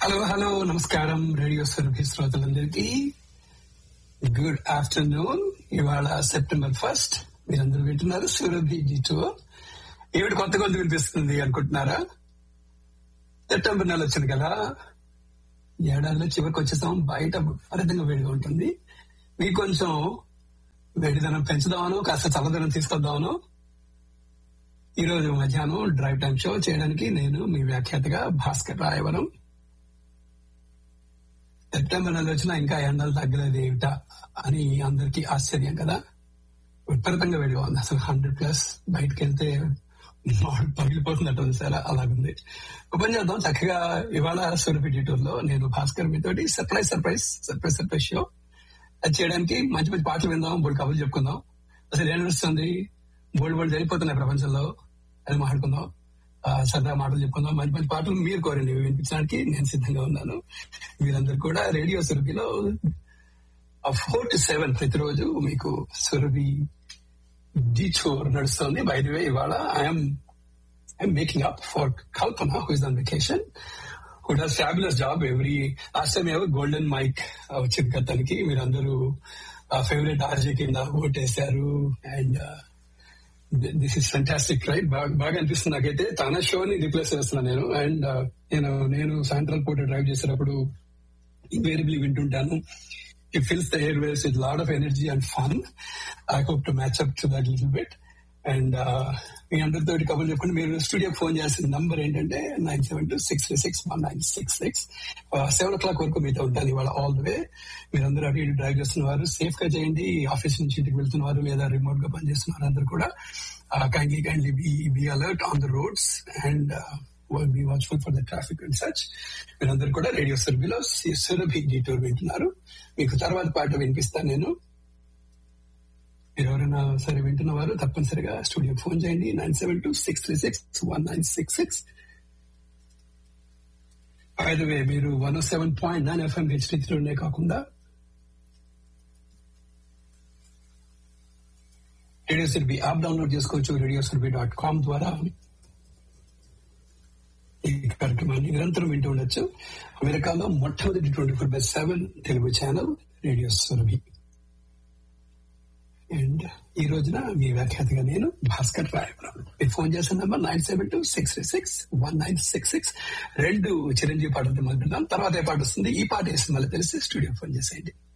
hello hello నమస్కారం radio సర్వీ శ్రోతలందరికీ గుడ్ ఆఫ్టర్నూన్ ఇవాళ సెప్టెంబర్ ఫస్ట్ మీరందరూ వింటున్నారు సూరభి జీ టూ ఏమిటి కొత్త కొద్ది వినిపిస్తుంది అనుకుంటున్నారా సెప్టెంబర్ నెల వచ్చింది కదా ఏడాదిలో చివరికి వచ్చేసాం బయట విపరీతంగా వేడిగా ఉంటుంది మీకు కొంచెం వేడిదనం పెంచుదామను కాస్త చల్లదనం తీసుకొద్దామను ఈ రోజు మధ్యాహ్నం డ్రైవ్ టైం షో చేయడానికి నేను మీ వ్యాఖ్యాతగా భాస్కర్ రాయవరం సెప్టెంబర్ నెల వచ్చినా ఇంకా ఎండలు తగ్గలేదు ఏమిటా అని అందరికీ ఆశ్చర్యం కదా విపరీతంగా వేడిగా ఉంది అసలు హండ్రెడ్ ప్లస్ బయటకు వెళ్తే మాడు పగిలిపోతున్నట్టు ఉంది సార్ అలాగుంది ఓపెన్ చేద్దాం చక్కగా ఇవాళ సూరపి టూర్ లో నేను భాస్కర్ మీతోటి surprise surprise surprise surprise show అది చేయడానికి మంచి మంచి పాటలు విందాం బోల్డ్ కబుర్లు చెప్పుకుందాం అసలు ఏం నడుస్తుంది బోల్డ్ బోల్డ్ జరిగిపోతున్నాయి ప్రపంచంలో అది మాట్లాడుకుందాం ఆ, సరదా మాటలు చెప్పుకుందాం మంచి మంచి పాటలు మీరు కోరండి వినిపించడానికి నేను సిద్ధంగా ఉన్నాను మీరందరూ కూడా రేడియో సురభిలో ఫోర్ టు సెవెన్ ప్రతిరోజు మీకు సురభి డి చోర్ నడుస్తుంది బై ది వే ఇవాళ I'm I'm making up for Kalpana who is on vacation who does fabulous job every last time ఎవరు గోల్డెన్ మైక్ వచ్చింది కదా తనకి మీరందరూ ఫేవరెట్ ఆర్జే కింద ఓటేశారు and this is fantastic right బాగా అనిపిస్తుంది నాకైతే తన షోని రిప్లేస్ చేస్తున్నాను నేను అండ్ నేను నేను సాయంత్రం పూట డ్రైవ్ చేసేటప్పుడు ఇన్వేరియబ్లీ వింటుంటాను it fills the air waves with lot of energy and fun I hope to match up to that little bit and మీ అందరితో కబుర్లు చెప్పుకుంటే మీరు స్టూడియో ఫోన్ చేసిన నంబర్ ఏంటంటే nine seven two six three six one nine six six seven o'clock వరకు మీతో ఉంటాను ఇవాళ ఆల్ ద వే మీరందరూ అటు ఇటు డ్రైవ్ చేస్తున్నవారు సేఫ్ గా చేయండి ఆఫీస్ నుంచి ఇంటికి వెళ్తున్నవారు లేదా రిమోట్ గా పనిచేస్తున్నారు అందరూ కూడా kindly kindly be alert on the roads and be watchful for the traffic and such మీరందరూ కూడా రేడియో సర్వీలో సురభి డీటోర్ వింటున్నారు మీకు తర్వాత పాట వినిపిస్తాను నేను మీరు ఎవరైనా సరే వింటున్న వారు తప్పనిసరిగా స్టూడియో ఫోన్ చేయండి nine seven two six three six one nine six six వే మీరు one seven point nine FM హెచ్డిలోనే కాకుండా రేడియో సిర్బి యాప్ డౌన్లోడ్ చేసుకోవచ్చు రేడియో సిర్బి డాట్ కామ్ ద్వారా ఈ కార్యక్రమాన్ని నిరంతరం వింటూ ఉండొచ్చు అమెరికాలో మొట్టమొదటి twenty four by seven Telugu channel radio Surabhi and ఈ రోజున మీ వ్యాఖ్యాతగా నేను భాస్కర్ రాయవరం మీరు ఫోన్ చేసిన number nine seven two six three six one nine six six రెండు చిరంజీవి పాటలతో మొదలుపెడదాం తర్వాత ఏ పాట వస్తుంది ఈ పాట వేసి మళ్ళీ తెలిసి స్టూడియో ఫోన్ చేసేయండి